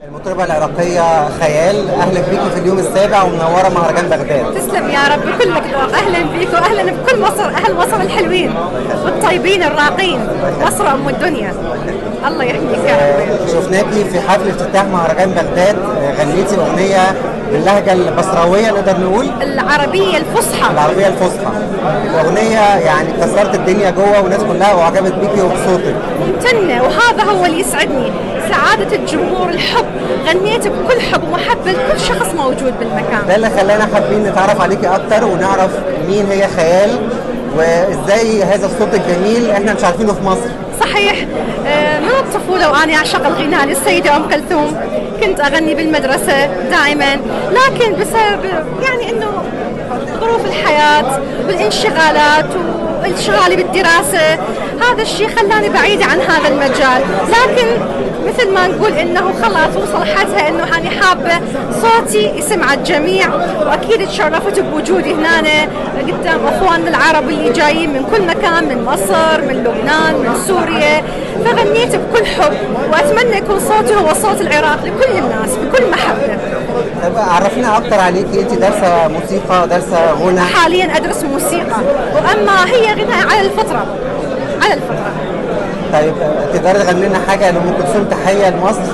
المطربة العراقية خيال أهلا بيكي في اليوم السابع ومنورة مهرجان بغداد تسلم يا رب بكل ذوق اهلا بيك واهلا بكل مصر اهل مصر الحلوين والطيبين الراقين مصر ام الدنيا الله يحميك يا رب شفناكي في حفل افتتاح مهرجان بغداد غنيتي أغنية باللهجة البصراوية نقدر نقول العربيه الفصحى العربية الفصحى الأغنية يعني كسرت الدنيا جوه والناس كلها وعجبت بيكي وبصوتك ممتنه وهذا هو اللي يسعدني سعاده الجمهور الحب غنيت بكل حب ومحبه لكل شخص موجود بالمكان ده اللي خلانا حابين نتعرف عليكي أكتر ونعرف مين هي خيال وإزاي هذا الصوت الجميل إحنا مش عارفينه في مصر صحيح آه، من الطفولة وأنا أعشق الغناء للسيدة أم كلثوم كنت أغني بالمدرسة دائما لكن بسبب يعني أنه ظروف الحياة والانشغالات وانشغالي بالدراسة هذا الشيء خلاني بعيدة عن هذا المجال لكن مثل ما نقول انه خلاص وصل حدها انه انا حابه صوتي يسمع الجميع واكيد تشرفت بوجودي هنا قدام اخواننا العرب اللي جايين من كل مكان من مصر من لبنان من سوريا فغنيت بكل حب واتمنى يكون صوتي هو صوت العراق لكل الناس بكل محبه طب عرفينا أكتر عليكي أنت دارسة موسيقى دارسة غنى حاليا ادرس موسيقى واما هي غناء على الفطره على الفطره طيب تقدري تغني لنا حاجة لأم كلثوم تحية لمصر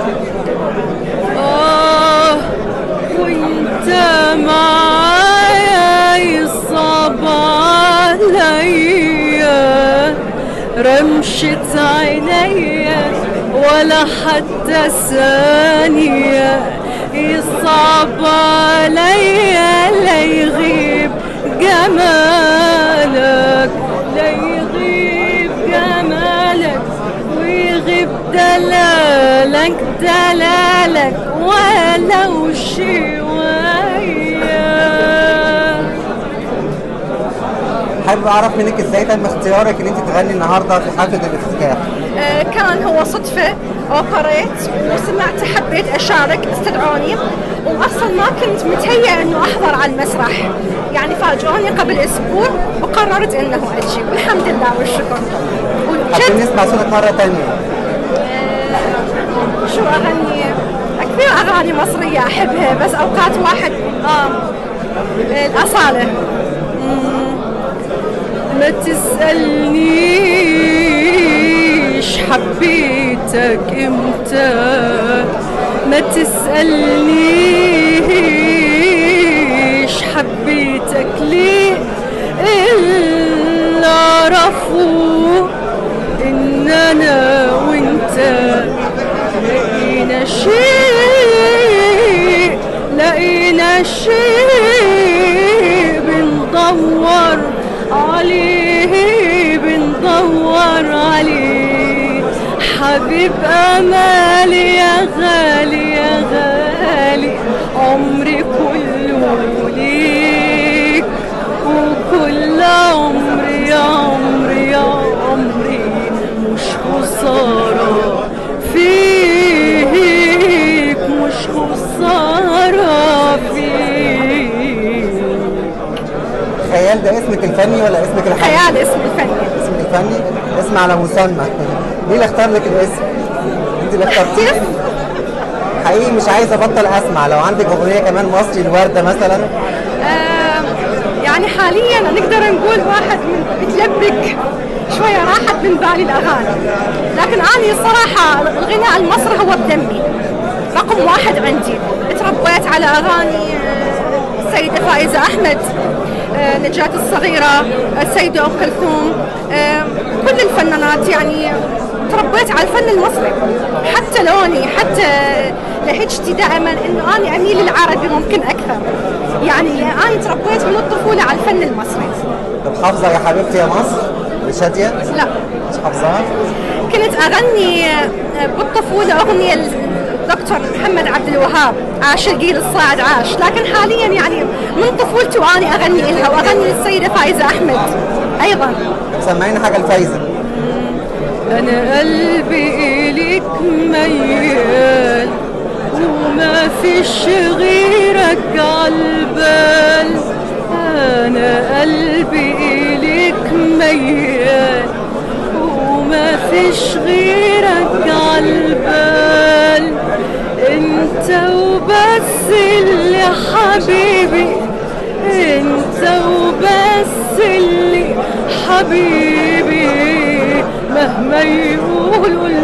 آه وانت معايا يصعب عليا رمشة عينيا ولا حتى ثانية يصعب عليا لا يغيب جمالك لا يغيب جمالك ويغيب دلالك دلالك ولو شوية حابب أعرف منك إزاي تم اختيارك إن أنت تغني النهاردة في حفلة الافتتاح آه، كان هو صدفة أوبريت وسمعت حبيت أشارك استدعوني وأصلا ما كنت متهيئة إنه أحضر على المسرح يعني فاجئوني قبل أسبوع وقررت إنه أجي والحمد لله والشكر حابين وجد نسمع صوتك مرة تانية شو أغني كثير أغاني مصرية أحبها بس أوقات واحد آه الأصالة ما تسألنيش حبيتك امتى ما تسألنيش حبيتك ليه اللي اعرفه ان انا وانت لقينا شيء لقينا شيء بندور عليه بندور عليه حبيب امالي يا غالي يا غالي عمري كله ليك وكل عمري يا عمري يا عمري مش خسارة فيك مش خسارة فيك خيال ده اسمك الفني ولا اسمك الحقيقي؟ خيال اسم الفني اسمك الفني اسم على مسمى مين اللي اختار لك الاسم؟ انت اللي اخترتيه؟ حقيقي مش عايز ابطل اسمع لو عندك اغنيه كمان مصري الورده مثلا آه، يعني حاليا نقدر نقول واحد من متلبك شوية راحت من بالي الأغاني لكن أنا الصراحة الغناء المصري هو بدمي رقم واحد عندي تربيت على أغاني آه، السيدة فائزة أحمد آه، نجاة الصغيرة السيدة أم كلثوم آه، كل الفنانات يعني تربيت على الفن المصري حتى لوني حتى لهجتي دائما انه انا اميل للعربي ممكن اكثر يعني انا تربيت من الطفوله على الفن المصري طب حافظه يا حبيبتي يا مصر لشاديه لا مش حافظاها؟ كنت اغني بالطفوله اغنيه الدكتور محمد عبد الوهاب عاش الجيل الصاعد عاش لكن حاليا يعني من طفولتي وانا اغني لها واغني للسيده فايزه احمد ايضا سمعينا حاجه لفايزه أنا قلبي إليك ميال وما فيش غيرك عالبال أنا قلبي إليك ميال وما فيش غيرك عالبال انت وبس اللي حبيبي انت وبس اللي حبيبي مهما يقولوا